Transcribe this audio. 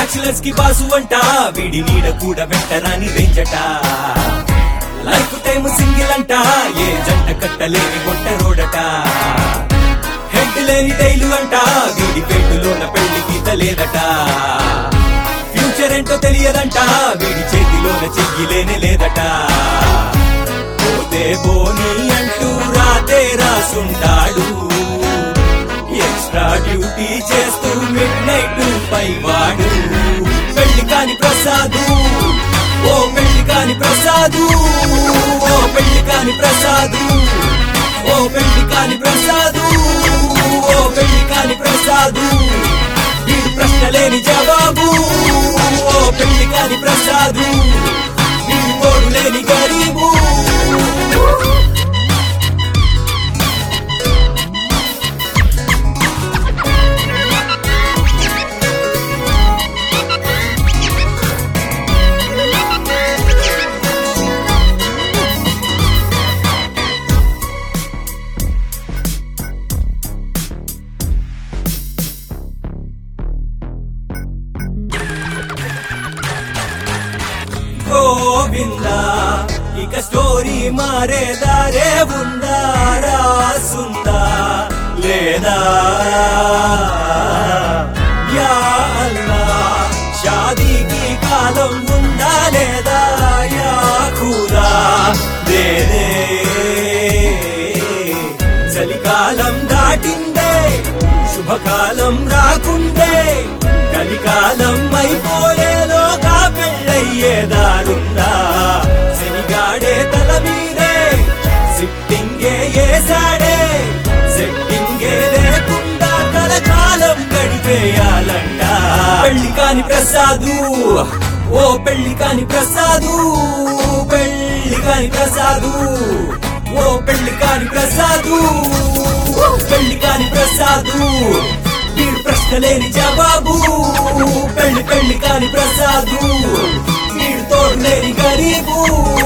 bachelors కి boss అంట వీడి నీడ కూడా వెంటరాని రేంజట లైఫ్ టైం సింగిల్ అంట ఏ జంట కట్టలేని గొట్ట రోడట హెడ్ లేని టైలు అంట వీడి పేటులోన పెళ్లి గీత లేదట ఫ్యూచర్ ఏంటో తెలియదంట వీడి చేతిలోన చెయ్యి లేనే లేదట పోతే పోనీ అంటూ రాతే రాసుంటాడు ఎక్స్ట్రా డ్యూటీ చేస్తూ మిడ్ నైట్ పై వాడు పెళ్లి కాని ప్రసాదు ఓ పెళ్లి కాని ప్రసాదు ఓ పెళ్లి కాని ప్రసాదు ఓ పెళ్లి కాని ప్రసాదు ఓ పెళ్లి కాని ప్రసాదు వీడు ప్రశ్న లేని జవాబు ఓ పెళ్లి కాని ప్రసాదు వీడు తోడు లేని గరీబు గోవిందా ఇక స్టోరీ మారేదారే ఉందా రాసుందా లేదా యా అల్లా షాదీకి కాలం ఉందా లేదా యా ఖుదా దేదే చలికాలం దాటిందే శుభకాలం రాకుండే కలికాలం అయిపోయేలోగా పెళ్ళయ్యేదారుందా శనిగాడే తల మీదే సిట్టింగే ఏసాడే సెట్టింగే లేకుండా కలకాలం గడిపేయాలంట పెళ్లి కాని ప్రసాదు ఓ పెళ్లి కాని ప్రసాదు పెళ్లి కాని ప్రసాదు ఓ పెళ్లి కాని ప్రసాదు ఓ పెళ్లి కాని ప్రసాదు వీడు ప్రశ్న లేని జవాబు పెళ్లి పెళ్లి కాని ప్రసాదు వీడు తోడు లేని గరీబు